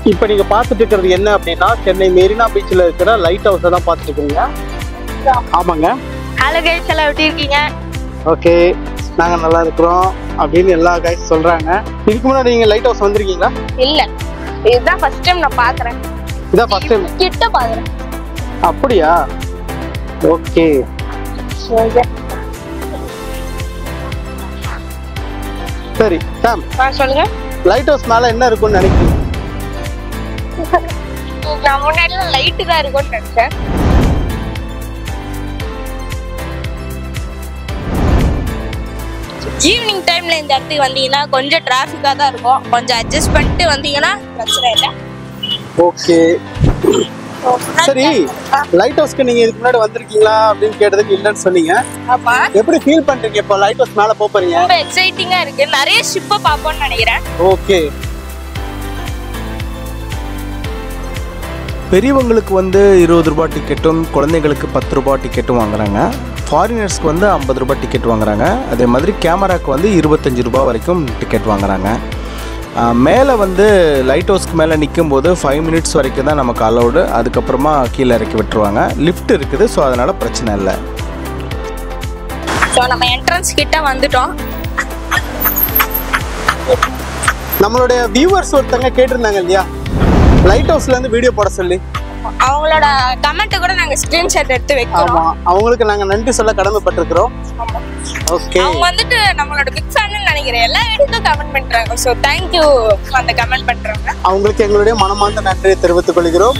இப்போ நீங்கள் பார்த்துட்டு இருக்கிறது என்ன அப்படின்னா சென்னை மெரினா பீச்சில் இருக்கிற லைட் ஹவுஸை தான் பார்த்துட்டு இருக்கீங்க ஆமாங்க ஹலோ கைஸ் எல்லாம் எப்படி இருக்கீங்க ஓகே நாங்கள் நல்லா இருக்கிறோம் அப்படின்னு எல்லா கைஸ் சொல்கிறாங்க இதுக்கு முன்னாடி நீங்கள் லைட் ஹவுஸ் வந்திருக்கீங்களா இல்ல இதுதான் ஃபர்ஸ்ட் டைம் நான் பாக்குறேன் இதான் ஃபர்ஸ்ட் டைம் கிட்ட பாக்குறேன் அப்படியா ஓகே சரி சாம் ஆ சொல்லுங்க லைட் ஹவுஸ் மேலே என்ன இருக்கும்னு நினைக்கிறீங்க நான் முன்னாடி லைட்டு தான் இருக்கும்னு நினைச்சேன் ஈவினிங் டைம்ல இந்த இடத்துக்கு வந்தீங்கன்னா கொஞ்சம் டிராஃபிக்காக தான் இருக்கும் கொஞ்சம் அட்ஜஸ்ட் பண்ணிட்டு வந்தீங்கன்னா பிரச்சனை இல்லை ஓகே சரி லைட் ஹவுஸ்க்கு நீங்க இதுக்கு முன்னாடி வந்திருக்கீங்களா அப்படின்னு கேட்டதுக்கு இல்லைன்னு சொன்னீங்க ஆமா எப்படி ஃபீல் பண்றீங்க இப்போ லைட் ஹவுஸ் மேல போப் போறீங்க ரொம்ப எக்ஸைட்டிங்கா இருக்கு நிறைய ஷிப்பை பார்ப்போம்னு நினைக்கிறேன் ஓகே பெரியவங்களுக்கு வந்து இருபது ரூபாய் டிக்கெட்டும் குழந்தைங்களுக்கு பத்து ரூபாய் டிக்கெட்டும் வாங்குறாங்க ஃபாரினர்ஸ்க்கு வந்து ஐம்பது ரூபாய் டிக்கெட் வாங்குறாங்க அதே மாதிரி கேமராக்கு வந்து இருபத்தஞ்சி ரூபாய் வரைக்கும் டிக்கெட் வாங்குறாங்க மேலே வந்து லைட் ஹவுஸ்க்கு மேலே நிற்கும் போது ஃபைவ் மினிட்ஸ் வரைக்கும் தான் நமக்கு அலௌடு அதுக்கப்புறமா கீழே இறக்கி விட்டுருவாங்க லிஃப்ட் இருக்குது ஸோ அதனால் பிரச்சனை இல்லை ஸோ நம்ம என்ட்ரன்ஸ் கிட்ட வந்துட்டோம் நம்மளுடைய வியூவர்ஸ் ஒருத்தங்க கேட்டிருந்தாங்க இல்லையா லைட் ஹவுஸ்ல இருந்து வீடியோ போட சொல்லி அவங்களோட கமெண்ட் கூட நாங்க ஸ்கிரீன்ஷாட் எடுத்து வைக்கிறோம் ஆமா அவங்களுக்கு நாங்க நன்றி சொல்ல கடமைப்பட்டிருக்கிறோம் ஓகே அவங்க வந்துட்டு நம்மளோட பிக் ஃபேன் நினைக்கிறேன் எல்லா வீடியோக்கும் கமெண்ட் பண்றாங்க ஸோ தேங்க்யூ அந்த கமெண்ட் பண்றவங்க அவங்களுக்கு எங்களுடைய மனமார்ந்த நன்றியை தெரிவித்துக் கொள்கிறோம்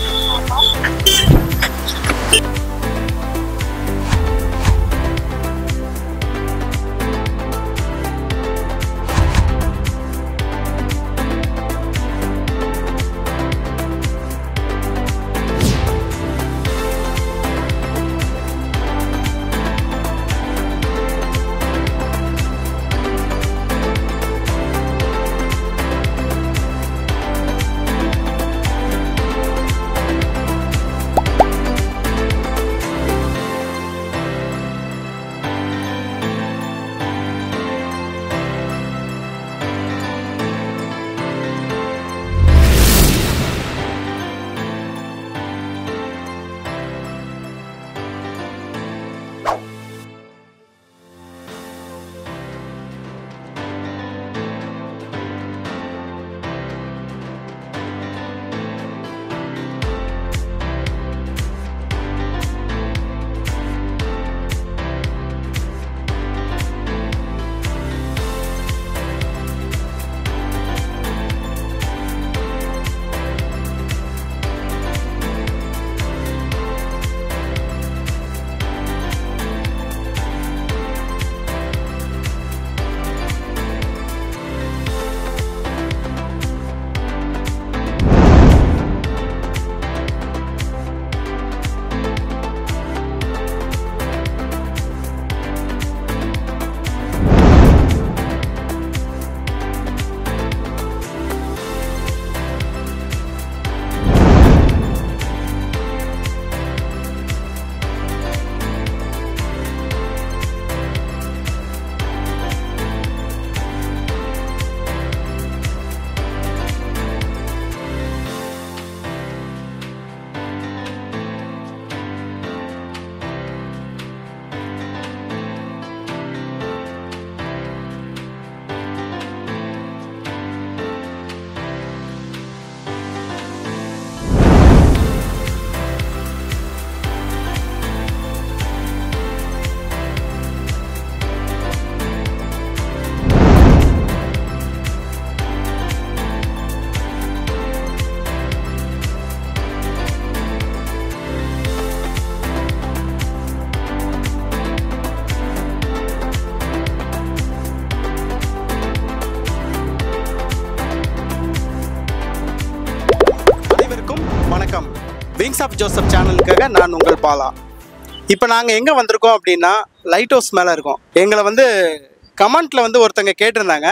அனைவருக்கும் வணக்கம் விங்ஸ் ஆஃப் ஜோசப் சேனலுக்காக நான் உங்கள் பாலா இப்போ நாங்கள் எங்கே வந்திருக்கோம் அப்படின்னா லைட் ஹவுஸ் மேலே இருக்கோம் எங்களை வந்து கமெண்ட்டில் வந்து ஒருத்தங்க கேட்டிருந்தாங்க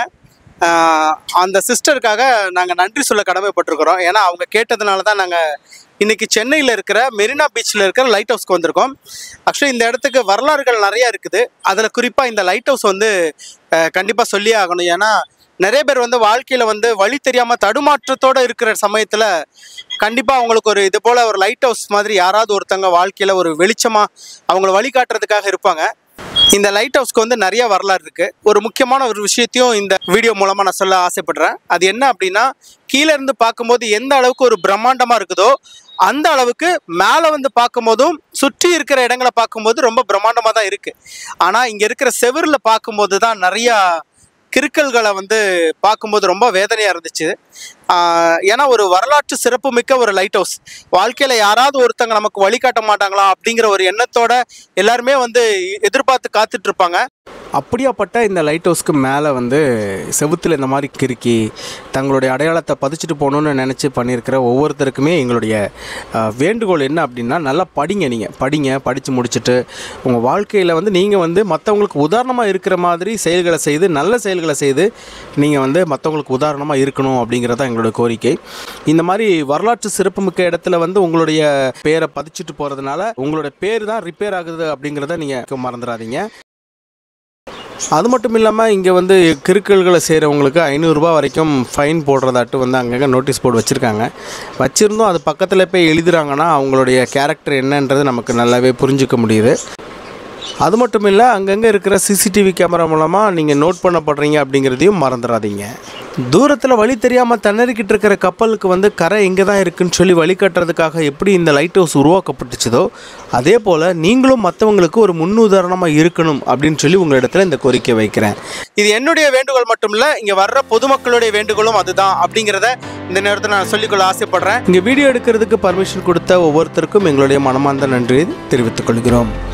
ஆஹ் அந்த சிஸ்டருக்காக நாங்கள் நன்றி சொல்ல கடமைப்பட்டிருக்கிறோம் ஏன்னா அவங்க கேட்டதுனால தான் நாங்கள் இன்னைக்கு சென்னையில் இருக்கிற மெரினா பீச்சில் இருக்கிற லைட் ஹவுஸ்க்கு வந்திருக்கோம் ஆக்சுவலி இந்த இடத்துக்கு வரலாறுகள் நிறையா இருக்குது அதில் குறிப்பாக இந்த லைட் ஹவுஸ் வந்து கண்டிப்பாக சொல்லியே ஆகணும் ஏன்னா நிறைய பேர் வந்து வாழ்க்கையில் வந்து வழி தெரியாமல் தடுமாற்றத்தோடு இருக்கிற சமயத்தில் கண்டிப்பாக அவங்களுக்கு ஒரு இது போல் ஒரு லைட் ஹவுஸ் மாதிரி யாராவது ஒருத்தங்க வாழ்க்கையில் ஒரு வெளிச்சமாக அவங்கள வழிகாட்டுறதுக்காக இருப்பாங்க இந்த லைட் ஹவுஸ்க்கு வந்து நிறைய வரலாறு இருக்கு ஒரு முக்கியமான ஒரு விஷயத்தையும் இந்த வீடியோ மூலமா நான் சொல்ல ஆசைப்படுறேன் அது என்ன அப்படின்னா கீழே இருந்து பார்க்கும்போது எந்த அளவுக்கு ஒரு பிரம்மாண்டமா இருக்குதோ அந்த அளவுக்கு மேலே வந்து பார்க்கும்போதும் சுற்றி இருக்கிற இடங்களை பார்க்கும்போது ரொம்ப பிரம்மாண்டமாக தான் இருக்கு ஆனால் இங்கே இருக்கிற செவுரில் பார்க்கும்போது தான் நிறையா கிறுக்கல்களை வந்து பார்க்கும்போது ரொம்ப வேதனையாக இருந்துச்சு ஆஹ் ஏன்னா ஒரு வரலாற்று சிறப்புமிக்க ஒரு லைட் ஹவுஸ் வாழ்க்கையில் யாராவது ஒருத்தங்க நமக்கு வழிகாட்ட மாட்டாங்களா அப்படிங்கிற ஒரு எண்ணத்தோட எல்லாருமே வந்து எதிர்பார்த்து காத்துட்டு இருப்பாங்க அப்படியாப்பட்ட இந்த லைட் ஹவுஸ்க்கு மேலே வந்து செவுத்தில் இந்த மாதிரி கிறுக்கி தங்களுடைய அடையாளத்தை பதிச்சுட்டு போகணுன்னு நினச்சி பண்ணியிருக்கிற ஒவ்வொருத்தருக்குமே எங்களுடைய அஹ், வேண்டுகோள் என்ன அப்படின்னா நல்லா படிங்க நீங்கள் படிங்க படித்து முடிச்சுட்டு உங்கள் வாழ்க்கையில் வந்து நீங்கள் வந்து மற்றவங்களுக்கு உதாரணமாக இருக்கிற மாதிரி செயல்களை செய்து நல்ல செயல்களை செய்து நீங்கள் வந்து மற்றவங்களுக்கு உதாரணமாக இருக்கணும் அப்படிங்கிறது தான் எங்களோட கோரிக்கை இந்த மாதிரி வரலாற்று சிறப்புமிக்க இடத்துல வந்து உங்களுடைய பேரை பதிச்சுட்டு போகிறதுனால உங்களோட பேர் தான் ரிப்பேர் ஆகுது அப்படிங்கிறத நீங்கள் மறந்துடாதீங்க அது மட்டும் இல்லாமல் இங்கே வந்து கிறுக்கல்களை செய்கிறவங்களுக்கு ஐநூறுரூபா வரைக்கும் ஃபைன் போடுறதாட்டு வந்து அங்கங்கே நோட்டீஸ் போர்டு வச்சுருக்காங்க வச்சுருந்தும் அது பக்கத்தில் போய் எழுதுறாங்கன்னா அவங்களுடைய கேரக்டர் என்னன்றது நமக்கு நல்லாவே புரிஞ்சுக்க முடியுது அது மட்டும் இல்லை அங்கங்கே இருக்கிற சிசிடிவி கேமரா மூலமாக நீங்கள் நோட் பண்ணப்படுறீங்க அப்படிங்கிறதையும் மறந்துடாதீங்க தூரத்தில் வழி தெரியாமல் திணறிக்கிட்டு இருக்கிற கப்பலுக்கு வந்து கரை எங்கே தான் இருக்குன்னு சொல்லி வழிகாட்டுறதுக்காக எப்படி இந்த லைட் ஹவுஸ் உருவாக்கப்பட்டுச்சதோ அதே போல் நீங்களும் மற்றவங்களுக்கு ஒரு முன்னுதாரணமாக இருக்கணும் அப்படின்னு சொல்லி உங்களிடத்துல இந்த கோரிக்கை வைக்கிறேன் இது என்னுடைய வேண்டுகோள் மட்டும் இல்லை இங்கே வர்ற பொதுமக்களுடைய வேண்டுகோளும் அதுதான் அப்படிங்கிறத இந்த நேரத்தில் நான் சொல்லிக்கொள்ள ஆசைப்படுறேன் இங்கே வீடியோ எடுக்கிறதுக்கு பர்மிஷன் கொடுத்த ஒவ்வொருத்தருக்கும் எங்களுடைய மனமார்ந்த நன்றியை தெரிவித்துக் கொள்கிறோம்